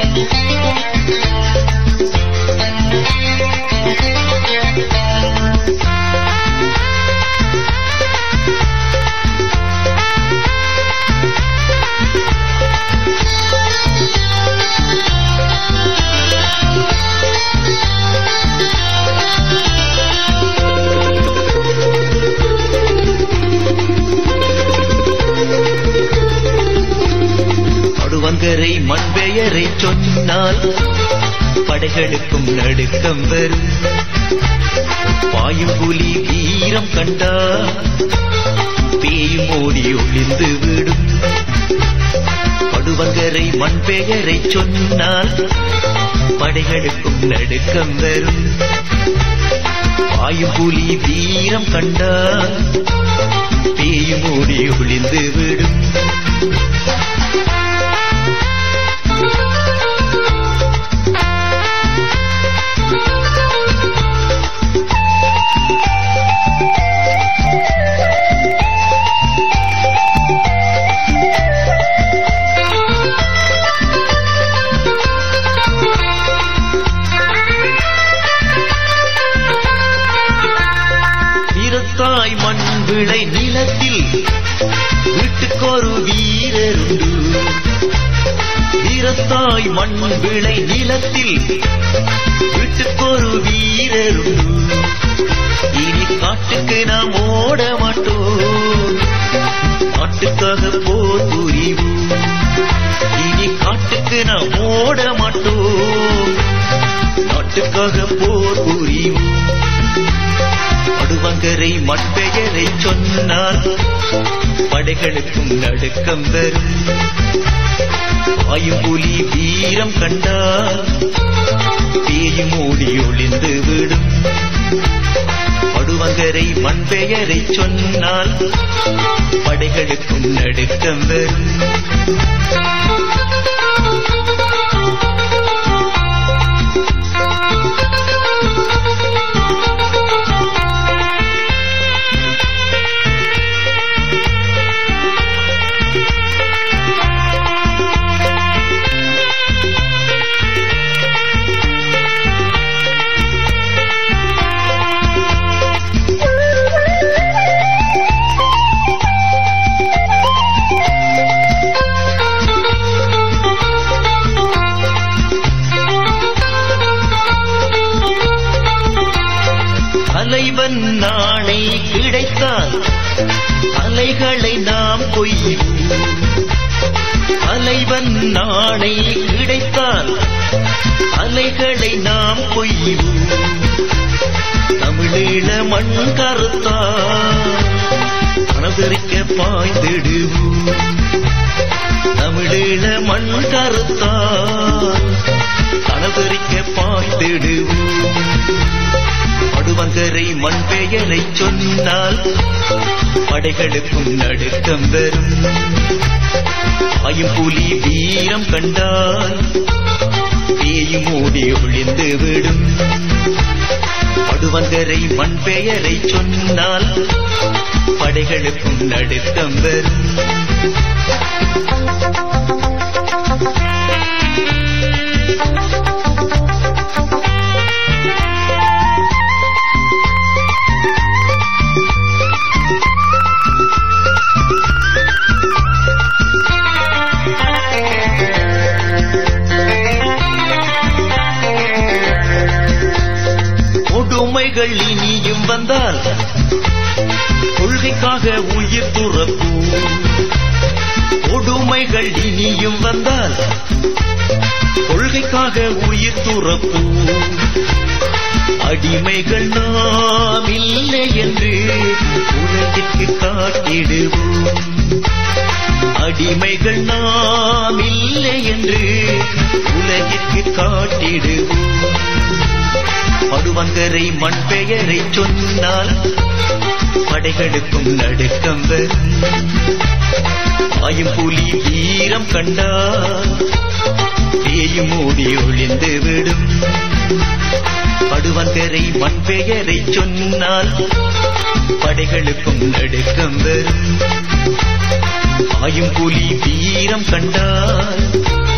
படுவங்கரை மண் பெயரை சொன்னால் படைகளுக்கும் நடுக்கம் வரும் பாயும் புலி வீரம் கண்டா பேயும் ஓடி ஒளிந்து விடும் படுவங்கரை மண் பெயரை சொன்னால் படைகளுக்கும் நடுக்கம் வரும் பாயும் புலி வீரம் கண்டா பேயும் ஓடி ஒளிந்து விடும் வீரத்தாய் மண் விளை நிலத்தில் வீட்டுக்கொரு வீரருண்டு வீரத்தாய் மண் விளை நிலத்தில் வீட்டுக்கொரு வீரருண்டு இனி காட்டுக்கு நாம் ஓட மாட்டோம் நாட்டுக்காக போர் புரிவோம் இனி காட்டுக்கு நாம் ஓட மாட்டோம் நாட்டுக்காக போர் புரிவோம் படுவங்கரை மட்பெயரை சொன்னால் படைகளுக்கும் நடுக்கம் வரும் வாயும் புலி வீரம் கண்டால் பேயும் ஓடி ஒளிந்து விடும் படுவங்கரை மண் பெயரை சொன்னால் படைகளுக்கும் நடுக்கம் வரும் தலைவன் நாணை கிடைத்தால் அலைகளை நாம் கொய்வோம் தலைவன் நாணை கிடைத்தால் அலைகளை நாம் கொய்வோம் தமிழீழ மண் கருத்தால் மனதிருக்க பாய்ந்திடுவோம் தமிழீழ மண் கருத்தால் கனதரிக்க பாய்ந்திடுவோம் படுவங்கரை மண் பெயரை சொன்னால் படைகளுக்கும் நடுக்கம் வரும் ஆயும் புலி வீரம் கண்டால் பேயும் ஓடி ஒளிந்து விடும் படுவங்கரை மண் பெயரை சொன்னால் படைகளுக்கும் நடுக்கம் வரும் கொடுமைகள் இனியும் வந்தால் கொள்கைக்காக உயிர் துறப்போம் கொடுமைகள் இனியும் வந்தால் கொள்கைக்காக உயிர் துறப்போம் அடிமைகள் நாம் இல்லை என்று உலகிற்கு காட்டிடுவோம் அடிமைகள் நாம் இல்லை என்று உலகிற்கு காட்டிடுவோம் படுவங்கரை மண் பெயரை சொன்னால் படைகளுக்கும் நடுக்கம் வரும் ஆயும் புலி வீரம் கண்டால் பேயும் ஓடி ஒளிந்து விடும் படுவங்கரை மண் பெயரை சொன்னால் படைகளுக்கும் நடுக்கம் வரும் ஆயும் புலி வீரம் கண்டால்